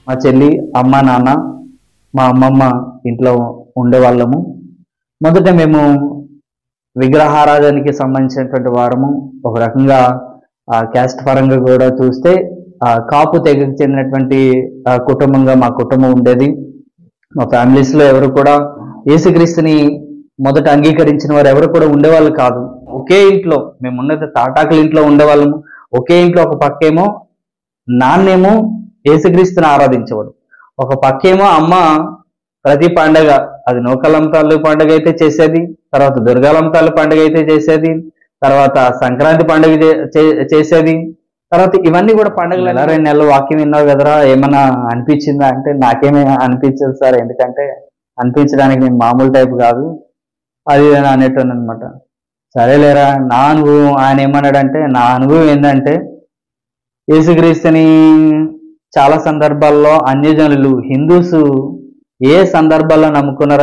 మా చెల్లి అమ్మ నాన్న మా అమ్మమ్మ ఇంట్లో ఉండేవాళ్ళము మొదట మేము విగ్రహారాధనకి సంబంధించినటువంటి వారము ఒక రకంగా ఆ క్యాస్ట్ పరంగా కూడా చూస్తే ఆ కాపు తెగకు చెందినటువంటి ఆ, కుటుంబంగా మా కుటుంబం ఉండేది మా ఫ్యామిలీస్ లో ఎవరు కూడా యేసుక్రీస్తుని మొదట అంగీకరించిన వారు ఎవరు కూడా ఉండేవాళ్ళు కాదు ఒకే ఇంట్లో మేము ఉన్నది తాటాకుల ఇంట్లో ఉండేవాళ్ళము ఒకే ఇంట్లో ఒక పక్కేమో నాన్నేమో యేసుక్రీస్తుని ఆరాధించేవాడు ఒక పక్కేమో అమ్మ ప్రతి పండగ అది నూకలంతాలు పండుగ అయితే చేసేది తర్వాత దుర్గాలంతాలు పండుగ అయితే చేసేది తర్వాత సంక్రాంతి పండుగ చే- చే- చేసేది తర్వాత ఇవన్నీ కూడా పండుగలు ఎలా రెండు నెలలు వాక్యం విన్నావు కదరా ఏమన్నా అనిపించిందా అంటే నాకేమీ అనిపించదు సార్ ఎందుకంటే అనిపించడానికి నేను మామూలు టైప్ కాదు అది ఇది అని అనేటాను అనమాట సరేలేరా నా అనుభవం ఆయన ఏమన్నాడంటే నా అనుభవం ఏంటంటే యేసుక్రీస్తుని చాలా సందర్భాల్లో అన్యజనులు హిందూస్ ఏ సందర్భాల్లో నమ్ముకున్నారు